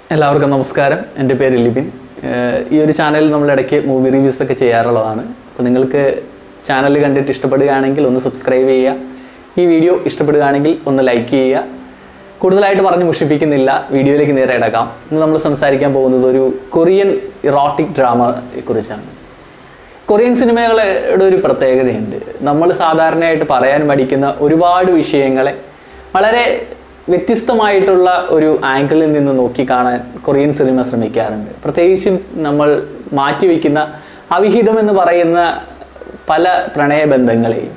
എല്ലാവർക്കും നമസ്കാരം എൻ്റെ പേര് ലിബിൻ ഏഹ് ഈ ഒരു ചാനലിൽ നമ്മൾ ഇടയ്ക്ക് മൂവി റിവ്യൂസ് ഒക്കെ ചെയ്യാറുള്ളതാണ് അപ്പോൾ നിങ്ങൾക്ക് ചാനൽ കണ്ടിട്ട് ഇഷ്ടപ്പെടുകയാണെങ്കിൽ ഒന്ന് സബ്സ്ക്രൈബ് ചെയ്യുക ഈ വീഡിയോ ഇഷ്ടപ്പെടുകയാണെങ്കിൽ ഒന്ന് ലൈക്ക് ചെയ്യുക കൂടുതലായിട്ട് പറഞ്ഞ് മുഷിപ്പിക്കുന്നില്ല വീഡിയോയിലേക്ക് നേരെ ഇടക്കാം ഇന്ന് നമ്മൾ സംസാരിക്കാൻ പോകുന്നത് ഒരു കൊറിയൻ ഇറോട്ടിക് ഡ്രാമയെ കുറിച്ചാണ് കൊറിയൻ സിനിമകളുടെ ഒരു പ്രത്യേകതയുണ്ട് നമ്മൾ സാധാരണയായിട്ട് പറയാൻ മടിക്കുന്ന ഒരുപാട് വിഷയങ്ങളെ വളരെ വ്യത്യസ്തമായിട്ടുള്ള ഒരു ആംഗിളിൽ നിന്ന് നോക്കിക്കാണാൻ കൊറിയൻ സിനിമ ശ്രമിക്കാറുണ്ട് പ്രത്യേകിച്ചും നമ്മൾ മാറ്റിവെക്കുന്ന അവിഹിതം എന്ന് പറയുന്ന പല പ്രണയബന്ധങ്ങളെയും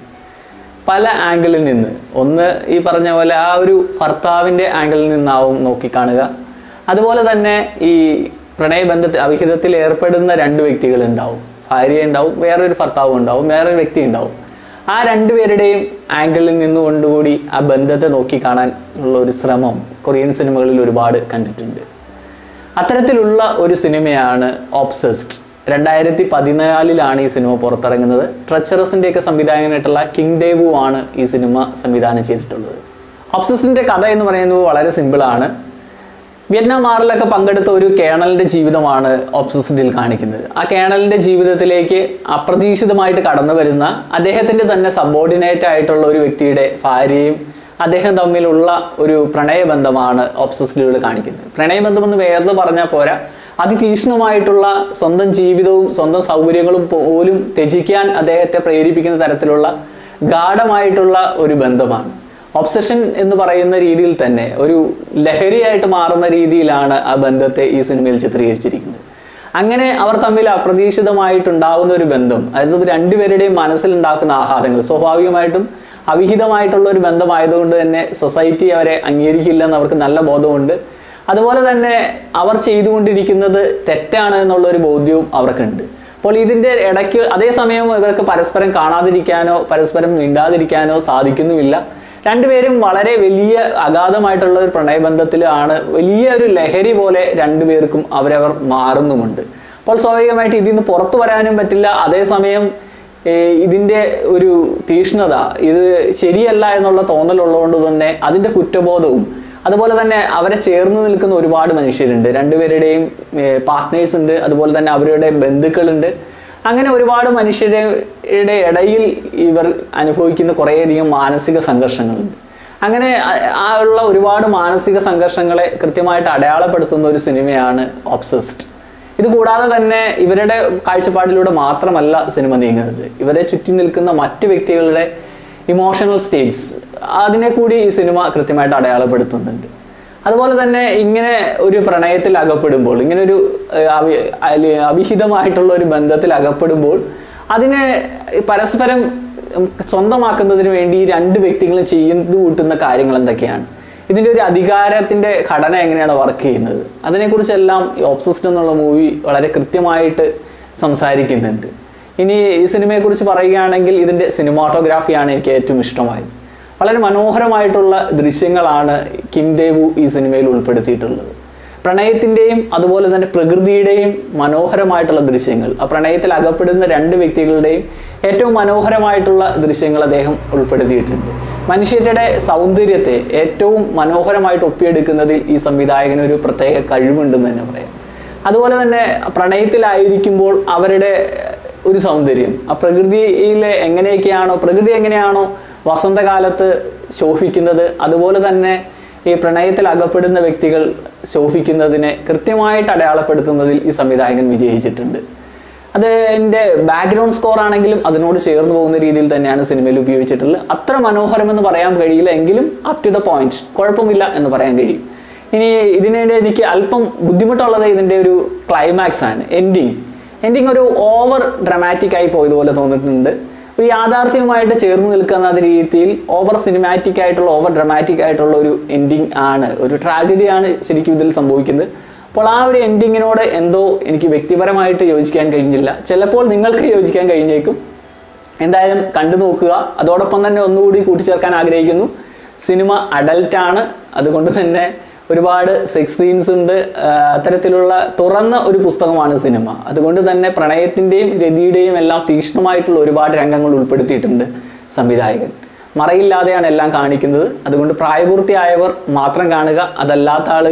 പല ആംഗിളിൽ നിന്ന് ഒന്ന് ഈ പറഞ്ഞ പോലെ ആ ഒരു ഭർത്താവിൻ്റെ ആംഗിളിൽ നിന്നാവും നോക്കിക്കാണുക അതുപോലെ തന്നെ ഈ പ്രണയബന്ധത്തിൽ അവിഹിതത്തിൽ ഏർപ്പെടുന്ന രണ്ട് വ്യക്തികൾ ഉണ്ടാവും ഭാര്യ ഉണ്ടാവും വേറൊരു ഭർത്താവും ഉണ്ടാവും വേറൊരു വ്യക്തി ഉണ്ടാവും ആ രണ്ടുപേരുടെയും ആംഗിളിൽ നിന്നുകൊണ്ടുകൂടി ആ ബന്ധത്തെ നോക്കിക്കാണാൻ ഉള്ള ഒരു ശ്രമം കൊറിയൻ സിനിമകളിൽ ഒരുപാട് കണ്ടിട്ടുണ്ട് അത്തരത്തിലുള്ള ഒരു സിനിമയാണ് ഓബ്സസ്ഡ് രണ്ടായിരത്തി പതിനാലിലാണ് ഈ സിനിമ പുറത്തിറങ്ങുന്നത് ട്രച്ചറസിന്റെ ഒക്കെ സംവിധായകനായിട്ടുള്ള കിങ് ദേവു ആണ് ഈ സിനിമ സംവിധാനം ചെയ്തിട്ടുള്ളത് ഓബ്സസ്ഡിന്റെ കഥ എന്ന് പറയുന്നത് വളരെ സിമ്പിളാണ് വിയറ്റ്നാം വാറിലൊക്കെ പങ്കെടുത്ത ഒരു കേണലിന്റെ ജീവിതമാണ് ഓബ്സസ്ഡിൽ കാണിക്കുന്നത് ആ കേണലിന്റെ ജീവിതത്തിലേക്ക് അപ്രതീക്ഷിതമായിട്ട് കടന്നു വരുന്ന അദ്ദേഹത്തിന്റെ തന്നെ സബോർഡിനേറ്റ് ആയിട്ടുള്ള ഒരു വ്യക്തിയുടെ ഭാര്യയും അദ്ദേഹം തമ്മിലുള്ള ഒരു പ്രണയബന്ധമാണ് ഓബ്സസ്ഡിലൂടെ കാണിക്കുന്നത് പ്രണയബന്ധം എന്ന് വേറെ പറഞ്ഞാൽ പോരാ അതിതീക്ഷ്ണമായിട്ടുള്ള സ്വന്തം ജീവിതവും സ്വന്തം സൗകര്യങ്ങളും പോലും ത്യജിക്കാൻ അദ്ദേഹത്തെ പ്രേരിപ്പിക്കുന്ന തരത്തിലുള്ള ഗാഠമായിട്ടുള്ള ഒരു ബന്ധമാണ് ഒബ്സഷൻ എന്ന് പറയുന്ന രീതിയിൽ തന്നെ ഒരു ലഹരിയായിട്ട് മാറുന്ന രീതിയിലാണ് ആ ബന്ധത്തെ ഈ സിനിമയിൽ ചിത്രീകരിച്ചിരിക്കുന്നത് അങ്ങനെ അവർ തമ്മിൽ അപ്രതീക്ഷിതമായിട്ടുണ്ടാവുന്ന ഒരു ബന്ധം അതായത് രണ്ടുപേരുടെയും മനസ്സിലുണ്ടാക്കുന്ന ആഘാതങ്ങൾ സ്വാഭാവികമായിട്ടും അവിഹിതമായിട്ടുള്ള ഒരു ബന്ധമായതുകൊണ്ട് തന്നെ സൊസൈറ്റി അവരെ അംഗീകരിക്കില്ലെന്ന് അവർക്ക് നല്ല ബോധമുണ്ട് അതുപോലെ തന്നെ അവർ ചെയ്തുകൊണ്ടിരിക്കുന്നത് തെറ്റാണ് എന്നുള്ള ഒരു ബോധ്യവും അവർക്കുണ്ട് അപ്പോൾ ഇതിന്റെ ഇടയ്ക്ക് അതേസമയം ഇവർക്ക് പരസ്പരം കാണാതിരിക്കാനോ പരസ്പരം മിണ്ടാതിരിക്കാനോ സാധിക്കുന്നുമില്ല രണ്ടുപേരും വളരെ വലിയ അഗാധമായിട്ടുള്ള ഒരു പ്രണയബന്ധത്തിലാണ് വലിയ ഒരു ലഹരി പോലെ രണ്ടുപേർക്കും അവരവർ മാറുന്നുമുണ്ട് അപ്പോൾ സ്വാഭാവികമായിട്ട് ഇതിൽ നിന്ന് പുറത്തു വരാനും പറ്റില്ല അതേസമയം ഏർ ഇതിന്റെ ഒരു തീഷ്ണത ഇത് ശരിയല്ല എന്നുള്ള തോന്നലുള്ളതുകൊണ്ട് തന്നെ അതിന്റെ കുറ്റബോധവും അതുപോലെ തന്നെ അവരെ ചേർന്ന് നിൽക്കുന്ന ഒരുപാട് മനുഷ്യരുണ്ട് രണ്ടുപേരുടെയും പാർട്ട്നേഴ്സ് ഉണ്ട് അതുപോലെ തന്നെ അവരുടെ ബന്ധുക്കളുണ്ട് അങ്ങനെ ഒരുപാട് മനുഷ്യരുടെ ഇടയിൽ ഇവർ അനുഭവിക്കുന്ന കുറേയധികം മാനസിക സംഘർഷങ്ങളുണ്ട് അങ്ങനെ ആ- ആ ഉള്ള ഒരുപാട് മാനസിക സംഘർഷങ്ങളെ കൃത്യമായിട്ട് അടയാളപ്പെടുത്തുന്ന ഒരു സിനിമയാണ് ഓബ്സസ്ഡ് ഇത് കൂടാതെ തന്നെ ഇവരുടെ കാഴ്ചപ്പാടിലൂടെ മാത്രമല്ല സിനിമ നീങ്ങുന്നത് ഇവരെ ചുറ്റി നിൽക്കുന്ന മറ്റു വ്യക്തികളുടെ ഇമോഷണൽ സ്റ്റേറ്റ്സ് അതിനെ കൂടി ഈ സിനിമ കൃത്യമായിട്ട് അടയാളപ്പെടുത്തുന്നുണ്ട് അതുപോലെ തന്നെ ഇങ്ങനെ ഒരു പ്രണയത്തിൽ അകപ്പെടുമ്പോൾ ഇങ്ങനെ ഒരു ഏഹ്, അവി- അല്ലെ- അവിഹിതമായിട്ടുള്ള ഒരു ബന്ധത്തിൽ അകപ്പെടുമ്പോൾ അതിനെ പരസ്പരം ഉം, സ്വന്തമാക്കുന്നതിന് വേണ്ടി ഈ രണ്ട് വ്യക്തികളും ചെയ്തു കൂട്ടുന്ന കാര്യങ്ങൾ എന്തൊക്കെയാണ് ഇതിന്റെ ഒരു അധികാരത്തിന്റെ ഘടന എങ്ങനെയാണ് വർക്ക് ചെയ്യുന്നത് അതിനെക്കുറിച്ചെല്ലാം ഈ ഓബ്സസ്ഡ് എന്നുള്ള മൂവി വളരെ കൃത്യമായിട്ട് സംസാരിക്കുന്നുണ്ട് ഇനി ഈ സിനിമയെക്കുറിച്ച് പറയുകയാണെങ്കിൽ ഇതിന്റെ സിനിമാറ്റോഗ്രാഫിയാണ് എനിക്ക് ഏറ്റവും ഇഷ്ടമായത് വളരെ മനോഹരമായിട്ടുള്ള ദൃശ്യങ്ങളാണ് കിം ദേവു ഈ സിനിമയിൽ ഉൾപ്പെടുത്തിയിട്ടുള്ളത് പ്രണയത്തിന്റെയും അതുപോലെ തന്നെ പ്രകൃതിയുടെയും മനോഹരമായിട്ടുള്ള ദൃശ്യങ്ങൾ ആ പ്രണയത്തിൽ അകപ്പെടുന്ന രണ്ട് വ്യക്തികളുടെയും ഏറ്റവും മനോഹരമായിട്ടുള്ള ദൃശ്യങ്ങൾ അദ്ദേഹം ഉൾപ്പെടുത്തിയിട്ടുണ്ട് മനുഷ്യരുടെ സൗന്ദര്യത്തെ ഏറ്റവും മനോഹരമായിട്ട് ഒപ്പിയെടുക്കുന്നതിൽ ഈ സംവിധായകന് ഒരു പ്രത്യേക കഴിവുണ്ടെന്ന് തന്നെ പറയാം അതുപോലെ തന്നെ പ്രണയത്തിലായിരിക്കുമ്പോൾ അവരുടെ ഒരു സൗന്ദര്യം ആ പ്രകൃതിയിലെ എങ്ങനെയൊക്കെയാണോ പ്രകൃതി എങ്ങനെയാണോ വസന്തകാലത്ത് ശോഭിക്കുന്നത് അതുപോലെ തന്നെ ഈ പ്രണയത്തിൽ അകപ്പെടുന്ന വ്യക്തികൾ ശോഭിക്കുന്നതിനെ കൃത്യമായിട്ട് അടയാളപ്പെടുത്തുന്നതിൽ ഈ സംവിധായകൻ വിജയിച്ചിട്ടുണ്ട് അത് എൻ്റെ ബാക്ക്ഗ്രൗണ്ട് സ്കോർ ആണെങ്കിലും അതിനോട് ചേർന്ന് പോകുന്ന രീതിയിൽ തന്നെയാണ് സിനിമയിൽ ഉപയോഗിച്ചിട്ടുള്ളത് അത്ര മനോഹരമെന്ന് പറയാൻ കഴിയില്ല എങ്കിലും അപ് ടു ദ പോയിന്റ് കുഴപ്പമില്ല എന്ന് പറയാൻ കഴിയും ഇനി ഇതിനിടെ എനിക്ക് അല്പം ബുദ്ധിമുട്ടുള്ളത് ഇതിൻ്റെ ഒരു ക്ലൈമാക്സ് ആണ് എൻഡിങ് എൻഡിങ് ഒരു ഓവർ ഡ്രമാറ്റിക് ആയി പോയതുപോലെ തോന്നിയിട്ടുണ്ട് ഒരു യാഥാർത്ഥ്യവുമായിട്ട് ചേർന്ന് നിൽക്കുന്ന രീതിയിൽ ഓവർ സിനിമാറ്റിക് ആയിട്ടുള്ള ഓവർ ഡ്രമാറ്റിക് ആയിട്ടുള്ള ഒരു എൻഡിങ് ആണ് ഒരു ട്രാജഡിയാണ് ശരിക്കും ഇതിൽ സംഭവിക്കുന്നത് അപ്പോൾ ആ ഒരു എൻഡിങ്ങിനോട് എന്തോ എനിക്ക് വ്യക്തിപരമായിട്ട് യോജിക്കാൻ കഴിഞ്ഞില്ല ചിലപ്പോൾ നിങ്ങൾക്ക് യോജിക്കാൻ കഴിഞ്ഞേക്കും എന്തായാലും കണ്ടു നോക്കുക അതോടൊപ്പം തന്നെ ഒന്നുകൂടി കൂട്ടിച്ചേർക്കാൻ ആഗ്രഹിക്കുന്നു സിനിമ അഡൽട്ട് ആണ് അതുകൊണ്ട് തന്നെ ഒരുപാട് സെക്സ് സീൻസ് ഉണ്ട് ആ, അത്തരത്തിലുള്ള തുറന്ന ഒരു പുസ്തകമാണ് സിനിമ അതുകൊണ്ട് തന്നെ പ്രണയത്തിൻ്റെയും രതിയുടെയും എല്ലാം തീക്ഷ്ണമായിട്ടുള്ള ഒരുപാട് രംഗങ്ങൾ ഉൾപ്പെടുത്തിയിട്ടുണ്ട് സംവിധായകൻ മറയില്ലാതെയാണ് എല്ലാം കാണിക്കുന്നത് അതുകൊണ്ട് പ്രായപൂർത്തിയായവർ മാത്രം കാണുക അതല്ലാത്ത ആളുകൾ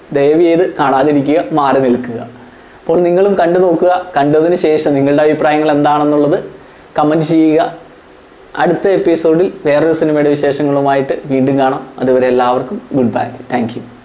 ദയവ് ചെയ്ത് കാണാതിരിക്കുക മാറി നിൽക്കുക അപ്പോൾ നിങ്ങളും കണ്ടു നോക്കുക കണ്ടതിന് ശേഷം നിങ്ങളുടെ അഭിപ്രായങ്ങൾ എന്താണെന്നുള്ളത് കമൻറ്റ് ചെയ്യുക അടുത്ത എപ്പിസോഡിൽ വേറൊരു സിനിമയുടെ വിശേഷങ്ങളുമായിട്ട് വീണ്ടും കാണാം അതുവരെ എല്ലാവർക്കും ഗുഡ് ബൈ താങ്ക് യു